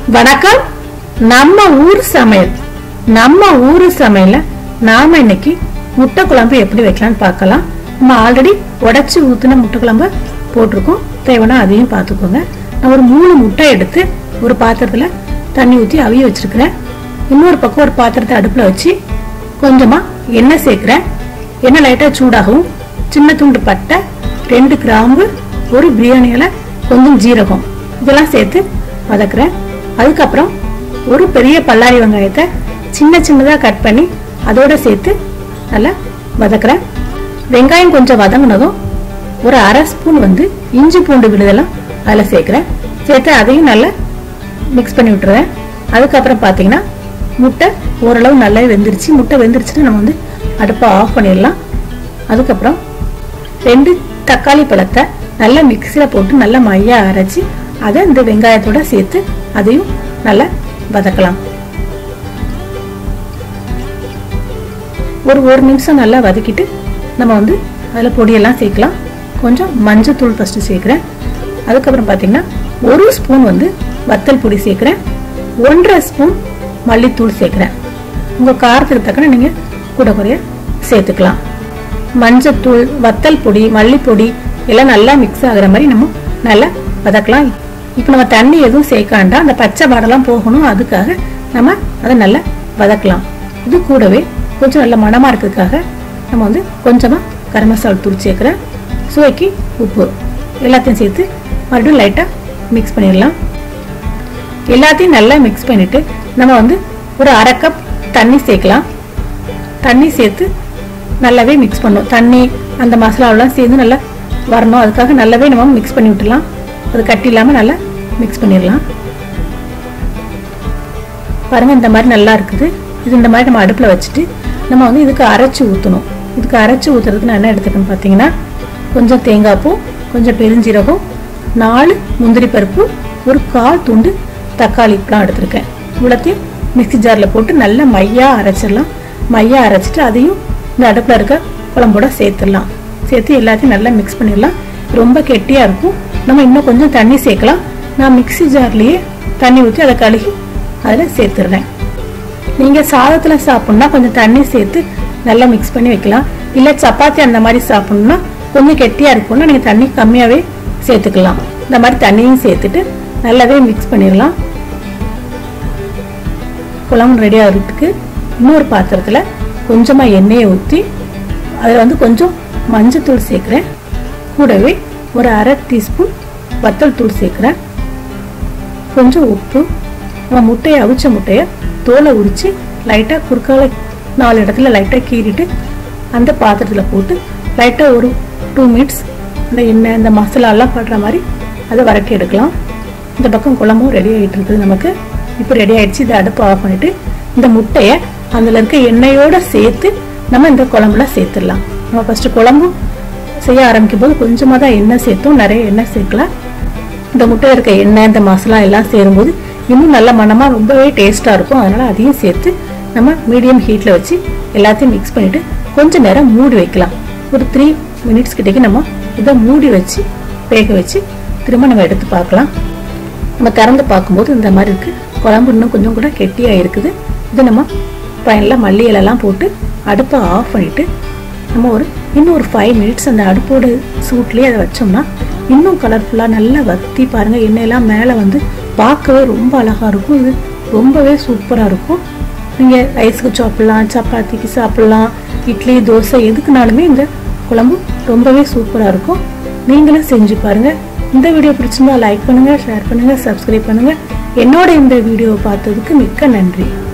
வணக்கம் நம்ம ஊர் சமையல் நம்ம ஊர் சமையல்ல நாம இன்னைக்கு முட்டை குழம்பு எப்படி வைக்கலாம்னு பார்க்கலாம் நம்ம ஆல்ரெடி உடைச்சு ஊத்துன முட்டை குழம்பு போட்டிருக்கோம் தேவைன்னா அதையும் பார்த்துக்கோங்க நான் ஒரு மூணு முட்டை எடுத்து ஒரு பாத்திரத்துல தண்ணி ஊற்றி அவிய வச்சிருக்கிறேன் இன்னொரு பக்கம் ஒரு பாத்திரத்தை அடுப்புல வச்சு கொஞ்சமா எண்ணெய் சேர்க்கிறேன் எண்ணெய் லைட்டா சூடாகவும் சின்ன துண்டு பட்டை ரெண்டு கிராம்பு ஒரு பிரியாணி இலை கொஞ்சம் ஜீரகம் இதெல்லாம் சேர்த்து வதக்குறேன் அதுக்கப்புறம் ஒரு பெரிய பல்லாரி வெங்காயத்தை சின்ன சின்னதாக கட் பண்ணி அதோட சேர்த்து நல்லா வதக்குறேன் வெங்காயம் கொஞ்சம் வதங்கினதும் ஒரு அரை ஸ்பூன் வந்து இஞ்சி பூண்டு விழுதெல்லாம் அதில் சேர்க்குறேன் சேர்த்து அதையும் நல்லா மிக்ஸ் பண்ணி விட்டுறேன் அதுக்கப்புறம் பார்த்தீங்கன்னா முட்டை ஓரளவு நல்லா வெந்துருச்சு முட்டை வெந்துருச்சுன்னா நம்ம வந்து அடுப்பை ஆஃப் பண்ணிடலாம் அதுக்கப்புறம் ரெண்டு தக்காளி பழத்தை நல்லா மிக்சியில் போட்டு நல்லா மையாக அரைச்சி அதை இந்த வெங்காயத்தோட சேர்த்து அதையும் நல்லா வதக்கலாம் ஒரு ஒரு நிமிஷம் நல்லா வதக்கிட்டு நம்ம வந்து அதில் பொடியெல்லாம் சேர்க்கலாம் கொஞ்சம் மஞ்சத்தூள் ஃபஸ்ட்டு சேர்க்குறேன் அதுக்கப்புறம் பார்த்தீங்கன்னா ஒரு ஸ்பூன் வந்து வத்தல் பொடி சேர்க்குறேன் ஒன்றரை ஸ்பூன் மல்லித்தூள் சேர்க்குறேன் உங்கள் காரத்துக்கு தக்கன நீங்கள் கூட குறைய சேர்த்துக்கலாம் மஞ்சத்தூள் வத்தல் பொடி மல்லிப்பொடி எல்லாம் நல்லா மிக்ஸ் ஆகுற மாதிரி நம்ம நல்லா வதக்கலாம் இப்போ நம்ம தண்ணி எதுவும் சேர்க்காண்டா அந்த பச்சை பாடெல்லாம் போகணும் அதுக்காக நம்ம அதை நல்லா வதக்கலாம் இது கூடவே கொஞ்சம் நல்ல மணமாக இருக்கிறதுக்காக நம்ம வந்து கொஞ்சமாக கரம் மசாலா தூள் சேர்க்குறேன் சுவைக்கு உப்பு எல்லாத்தையும் சேர்த்து மறுபடியும் லைட்டாக மிக்ஸ் பண்ணிடலாம் எல்லாத்தையும் நல்லா மிக்ஸ் பண்ணிவிட்டு நம்ம வந்து ஒரு அரை கப் தண்ணி சேர்க்கலாம் தண்ணி சேர்த்து நல்லாவே மிக்ஸ் பண்ணும் தண்ணி அந்த மசாலாவெல்லாம் சேர்ந்து நல்லா வரணும் அதுக்காக நல்லாவே நம்ம மிக்ஸ் பண்ணி விட்டுலாம் அது கட்டி இல்லாமல் நல்லா மிக்ஸ் பண்ணிடலாம் பாருங்கள் இந்த மாதிரி நல்லா இருக்குது இது இந்த மாதிரி நம்ம அடுப்பில் வச்சுட்டு நம்ம வந்து இதுக்கு அரைச்சி ஊற்றணும் இதுக்கு அரைச்சி ஊற்றுறதுக்கு நான் என்ன எடுத்துக்கேன்னு பார்த்தீங்கன்னா கொஞ்சம் தேங்காய் பூ கொஞ்சம் பெருஞ்சீரகம் நாலு முந்திரி பருப்பு ஒரு கால் துண்டு தக்காளி இப்பெல்லாம் எடுத்திருக்கேன் இவ்வளோத்தையும் மிக்சி ஜாரில் போட்டு நல்லா மையாக அரைச்சிடலாம் மையாக அரைச்சிட்டு அதையும் இந்த அடுப்பில் இருக்க குழம்போட சேர்த்துடலாம் சேர்த்து எல்லாத்தையும் நல்லா மிக்ஸ் பண்ணிடலாம் ரொம்ப கெட்டியாக இருக்கும் நம்ம இன்னும் கொஞ்சம் தண்ணி சேர்க்கலாம் நான் மிக்சி ஜார்லேயே தண்ணி ஊற்றி அதை கழுகி அதில் சேர்த்துடுறேன் நீங்கள் சாதத்தில் சாப்பிட்ணுன்னா கொஞ்சம் தண்ணி சேர்த்து நல்லா மிக்ஸ் பண்ணி வைக்கலாம் இல்லை சப்பாத்தி அந்த மாதிரி சாப்பிட்ணுன்னா கொஞ்சம் கெட்டியாக இருக்கும்னா நீங்கள் தண்ணி கம்மியாகவே சேர்த்துக்கலாம் இந்த மாதிரி தண்ணியும் சேர்த்துட்டு நல்லாவே மிக்ஸ் பண்ணிடலாம் குழம்பு ரெடி ஆகிறதுக்கு இன்னொரு பாத்திரத்தில் கொஞ்சமாக எண்ணெயை ஊற்றி அதில் வந்து கொஞ்சம் மஞ்சத்தூள் சேர்க்குறேன் கூடவே ஒரு அரை டீஸ்பூன் வத்தல் தூள் சேர்க்குறேன் கொஞ்சம் உப்பு நம்ம முட்டையை அவிச்ச முட்டையை தோலை உரித்து லைட்டாக குறுக்கால நாலு இடத்துல லைட்டாக கீறிட்டு அந்த பாத்திரத்தில் போட்டு லைட்டாக ஒரு டூ மினிட்ஸ் இந்த எண்ணெய் இந்த மசாலாலாம் படுற மாதிரி அதை வறக்கி எடுக்கலாம் இந்த பக்கம் குழம்பும் ரெடி ஆகிட்டு இருக்குது நமக்கு இப்போ ரெடி ஆகிடுச்சு இதை அடுப்பு ஆஃப் பண்ணிவிட்டு இந்த முட்டையை அதில் இருக்க எண்ணெயோடு சேர்த்து நம்ம இந்த குழம்புல சேர்த்துடலாம் நம்ம ஃபஸ்ட்டு குழம்பு செய்ய ஆரம்பிக்கும் போது கொஞ்சமாக தான் எண்ணெய் சேர்த்தோம் நிறைய எண்ணெய் சேர்க்கலாம் இந்த முட்டையில் இருக்க எண்ணெய் இந்த மசாலா எல்லாம் சேரும்போது இன்னும் நல்ல மனமாக ரொம்பவே டேஸ்ட்டாக இருக்கும் அதனால் அதையும் சேர்த்து நம்ம மீடியம் ஹீட்டில் வச்சு எல்லாத்தையும் மிக்ஸ் பண்ணிவிட்டு கொஞ்சம் நேரம் மூடி வைக்கலாம் ஒரு த்ரீ மினிட்ஸ் கிட்டக்கு நம்ம இதை மூடி வச்சு வேக வச்சு திரும்ப நம்ம எடுத்து பார்க்கலாம் நம்ம திறந்து பார்க்கும்போது இந்த மாதிரி இருக்குது குழம்பு இன்னும் கொஞ்சம் கூட கெட்டியாக இருக்குது இது நம்ம ஃபைனலாக மல்லி இலைலாம் போட்டு அடுப்பை ஆஃப் பண்ணிவிட்டு நம்ம ஒரு இன்னும் ஒரு ஃபைவ் மினிட்ஸ் அந்த அடுப்போட சூட்லேயே அதை வச்சோம்னா இன்னும் கலர்ஃபுல்லாக நல்லா வத்தி பாருங்கள் எண்ணெயெல்லாம் மேலே வந்து பார்க்கவே ரொம்ப அழகாக இருக்கும் இது ரொம்பவே சூப்பராக இருக்கும் நீங்கள் ரைஸுக்கு சாப்பிட்லாம் சப்பாத்திக்கு சாப்பிட்லாம் இட்லி தோசை எதுக்குனாலுமே இந்த குழம்பு ரொம்பவே சூப்பராக இருக்கும் நீங்களும் செஞ்சு பாருங்கள் இந்த வீடியோ பிடிச்சிருந்தா லைக் பண்ணுங்கள் ஷேர் பண்ணுங்கள் சப்ஸ்கிரைப் பண்ணுங்கள் என்னோட இந்த வீடியோவை பார்த்ததுக்கு மிக்க நன்றி